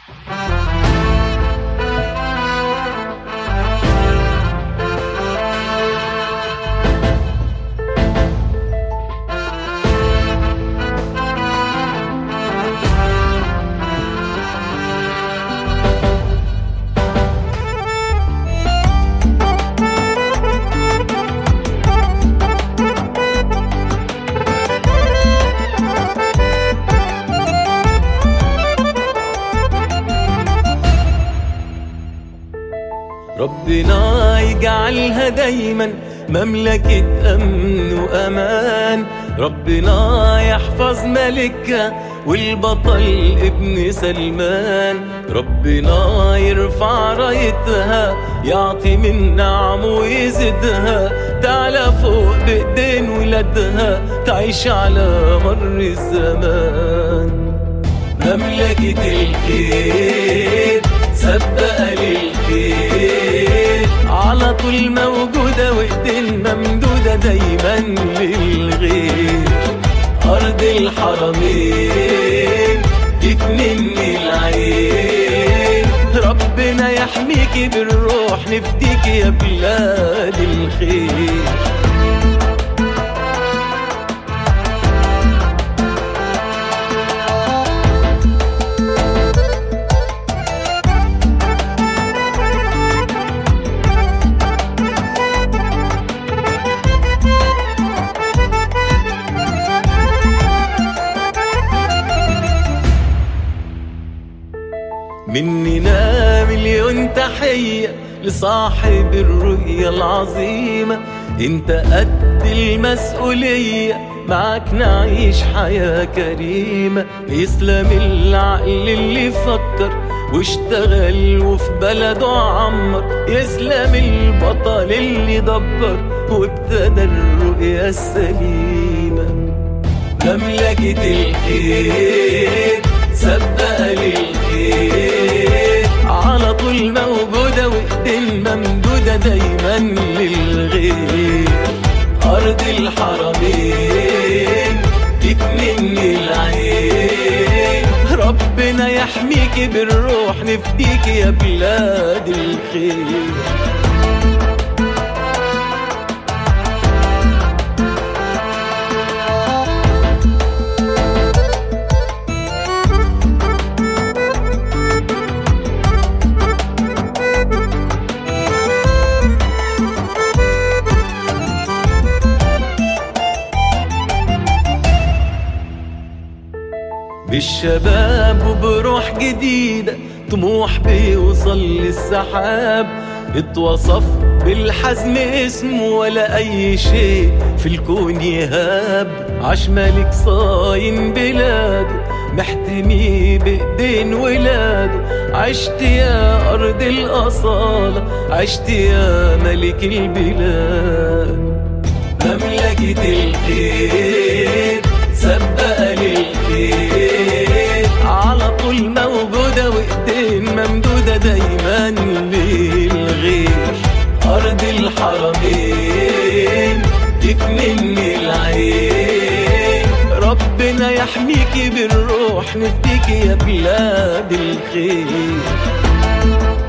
ربنا يجعلها دايما مملكة أمن وأمان ربنا يحفظ ملكها والبطل ابن سلمان ربنا يرفع رايتها يعطي من نعمه ويزدها تعلى فوق بإيدين ولادها تعيش على مر الزمان مملكة الخير سبقة للخير على طول موجودة وإيدين ممدودة دايما للغير أرض الحرمين اتنين العين ربنا يحميكي بالروح نفديكي يا بلاد الخير مننا مليون تحية لصاحب الرؤية العظيمة انت قد المسؤولية معك نعيش حياة كريمة يسلم العقل اللي فكر واشتغل وفي بلده عمر يسلم البطل اللي دبر وابتدى الرؤية السليمة مملكة الخير سبقة للخير على طول موجودة وإيدين ممدودة دايما للغير أرض الحرمين اتنين العين ربنا يحميكي بالروح نفديكي يا بلاد الخير بالشباب وبروح جديدة طموح بيوصل للسحاب اتوصف بالحزم اسمه ولا أي شيء في الكون يهاب عاش ملك صاين بلاده محتمي بإيدين ولاده عشت يا أرض الأصالة عشت يا ملك البلاد مملكة الخير سبقة للخير على طول موجودة وإيدين ممدودة دايما للغير أرض الحرمين اتنين العين ربنا يحميكي بالروح نفديكي يا بلاد الخير